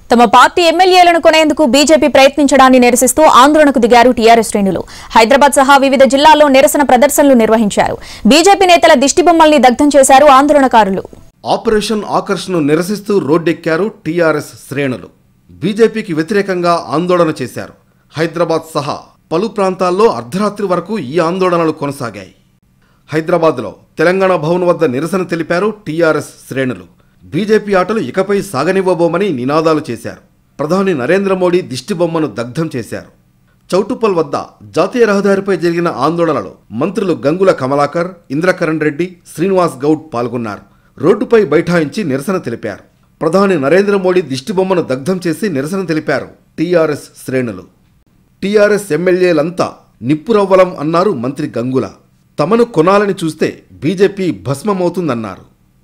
తమ పార్టీ ఎమ్మెల్యేలను కొనేందుకు బీజేపీ ప్రయత్నించడాన్ని నిరసిస్తూ ఆందోళనకు దిగారు టీఆర్ఎస్ శ్రేణులు హైదరాబాద్ సహా వివిధ జిల్లాల్లో నిరసన ప్రదర్శనలు నిర్వహించారు బీజేపీ నేతల దిష్టిబొమ్మల్ని దగ్ధం చేశారు ఆందోళనకారులు ఆపరేషన్ ఆకర్ష్ను నిరసిస్తూ రోడ్డెక్కారు టీఆర్ఎస్ శ్రేణులు బీజేపీకి వ్యతిరేకంగా ఆందోళన చేశారు హైదరాబాద్ సహా పలు ప్రాంతాల్లో అర్ధరాత్రి వరకు ఈ ఆందోళనలు కొనసాగాయి హైదరాబాద్లో తెలంగాణ భవన్ వద్ద నిరసన తెలిపారు టీఆర్ఎస్ శ్రేణులు బీజేపీ ఆటలు ఇకపై సాగనివ్వబోమని నినాదాలు చేశారు ప్రధాని నరేంద్ర మోడీ దిష్టిబొమ్మను దగ్ధం చేశారు చౌటుప్పల్ వద్ద జాతీయ రహదారిపై జరిగిన ఆందోళనలో మంత్రులు గంగుల కమలాకర్ ఇంద్రకరణ్ రెడ్డి శ్రీనివాస్ గౌడ్ పాల్గొన్నారు రోడ్డుపై బైఠాయించి నిరసన తెలిపారు ప్రధాని నరేంద్ర మోడీ దిష్టిబొమ్మను దగ్ధం చేసి నిరసన తెలిపారు టీఆర్ఎస్ శ్రేణులు టీఆర్ఎస్ ఎమ్మెల్యేలంతా నిప్పురవ్వలం అన్నారు మంత్రి గంగుల తమను కొనాలని చూస్తే బీజేపీ భస్మమవుతుందన్నారు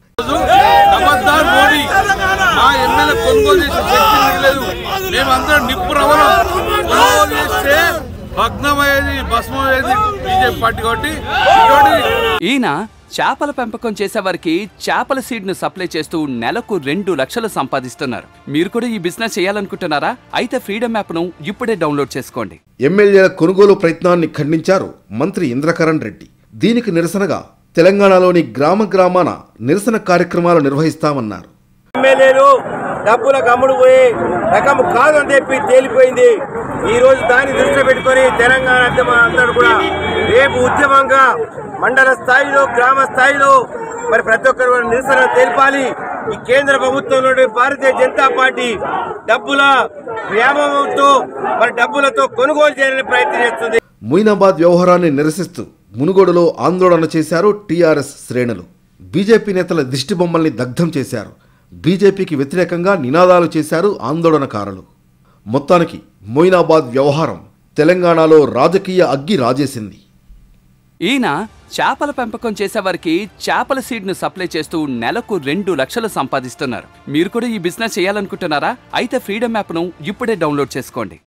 ఖబర్దార్ మోడీ మా ఎమ్మెల్యే కొనుగోలు చేసే శక్తి మీకు లేదు మేమందరం నిప్పు రవ్వలం కొనుగోలు చేస్తే భగ్నమయ్యేది భస్మమయ్యేది బీజేపీ పార్టీ కాబట్టి ఇటువంటి ఈయన చేపల పెంపకం చేసేవారికి చేపల సీడ్ ను సప్లై చేస్తూ నెలకు రెండు లక్షలు సంపాదిస్తున్నారు మీరు కూడా ఈ బిజినెస్ చేయాలనుకుంటున్నారా అయితే ఫ్రీడమ్ యాప్ ను ఇప్పుడే డౌన్లోడ్ చేసుకోండి ఎమ్మెల్యేల కొనుగోలు ప్రయత్నాన్ని ఖండించారు మంత్రి ఇంద్రకరణ్ రెడ్డి దీనికి నిరసనగా తెలంగాణలోని గ్రామ గ్రామాన నిరసన కార్యక్రమాలు నిర్వహిస్తామన్నారు ఎమ్మెల్యేలు డబ్బులకు అమ్ముడు పోయి రకం కాదు అని చెప్పి తేలిపోయింది ఈ రోజు దాన్ని దృష్టిలో పెట్టుకొని తెలంగాణ ఉద్యమం అందరూ కూడా రేపు ఉద్యమంగా మండల స్థాయిలో గ్రామ స్థాయిలో మరి ప్రతి ఒక్కరు కూడా నిరసన తెలిపాలి ఈ కేంద్ర ప్రభుత్వంలో భారతీయ జనతా పార్టీ డబ్బుల వ్యామోహంతో మరి డబ్బులతో కొనుగోలు చేయాలని ప్రయత్నం చేస్తుంది ముయినాబాద్ వ్యవహారాన్ని నిరసిస్తూ మునుగోడులో ఆందోళన చేశారు టీఆర్ఎస్ శ్రేణులు బీజేపీ నేతల దిష్టిబొమ్మల్ని దగ్ధం చేశారు బీజేపీకి వ్యతిరేకంగా నినాదాలు చేశారు ఆందోళనకారులు మొత్తానికి మొయినాబాద్ వ్యవహారం తెలంగాణలో రాజకీయ అగ్గి రాజేసింది ఈయన చేపల పెంపకం చేసేవారికి చేపల సీడ్ ను సప్లై చేస్తూ నెలకు రెండు లక్షలు సంపాదిస్తున్నారు మీరు కూడా ఈ బిజినెస్ చేయాలనుకుంటున్నారా అయితే ఫ్రీడమ్ యాప్ ను ఇప్పుడే డౌన్లోడ్ చేసుకోండి